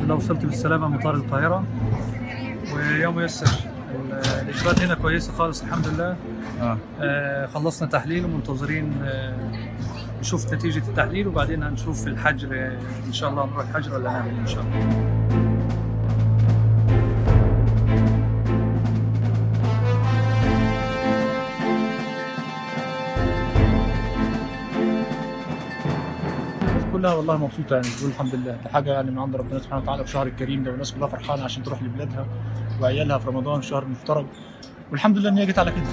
لله وصلت بالسلامه مطار القاهره ويوم ميسر ال- الاجراءات هنا كويسه خالص الحمد لله اه آه، خلصنا تحليل ومنتظرين آه، نشوف نتيجه التحليل وبعدين هنشوف الحجر آه، ان شاء الله نروح الحجر ولا نعمل ان شاء الله الناس كلها والله مبسوطه يعني بتقول الحمد لله ده حاجه يعني من عند ربنا سبحانه وتعالى في شهر الكريم ده والناس كلها فرحانه عشان تروح لبلادها وعيالها في رمضان شهر مفترج والحمد لله ان هي جت على كده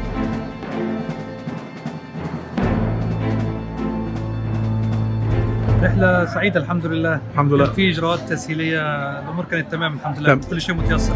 رحله سعيده الحمد لله الحمد كان لله في اجراءات تسهيليه الامور كانت تمام الحمد لله تمام. كل شيء متيسر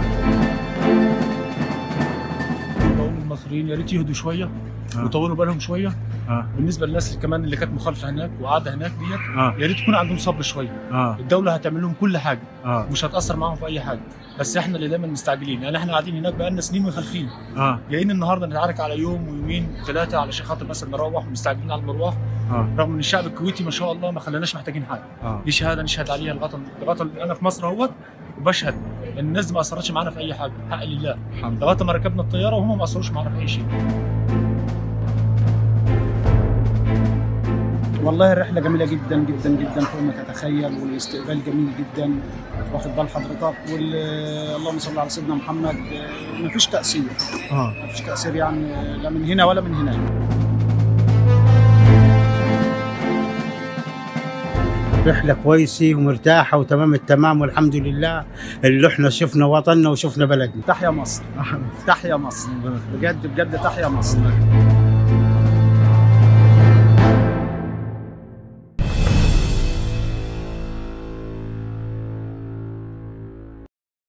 بقول للمصريين يا ريت يهدوا شويه آه. ويطولوا بالهم شويه اه بالنسبه للناس اللي كمان اللي كانت مخالفه هناك وقاعده هناك ديت اه يا ريت يكون عندهم صبر شويه اه الدوله هتعمل لهم كل حاجه اه مش هتاثر معاهم في اي حاجه بس احنا اللي دايما مستعجلين يعني احنا قاعدين هناك بقالنا سنين وخالفين اه جايين النهارده نتعارك على يوم ويومين ثلاثه علشان خاطر مثلا نروح ومستعجلين على المروح اه رغم ان الشعب الكويتي ما شاء الله ما خلاناش محتاجين حاجه اه دي شهاده نشهد عليها لغايه لغايه انا في مصر اهوت وبشهد ان الناس دي ما اثرتش معانا في اي حاجه حق لله الحمد لله لغايه ما ركبنا الطياره وهم ما اثروش معانا في اي شيء والله الرحلة جميلة جدا جدا جدا فوق ما تتخيل والاستقبال جميل جدا واخد بال حضرتك وال اللهم صل على سيدنا محمد آه، مفيش تأثير اه مفيش تأثير يعني آه، لا من هنا ولا من هناك رحلة كويسة ومرتاحة وتمام التمام والحمد لله اللي احنا شفنا وطننا وشفنا بلدنا تحيا مصر تحيا مصر بجد بجد تحيا مصر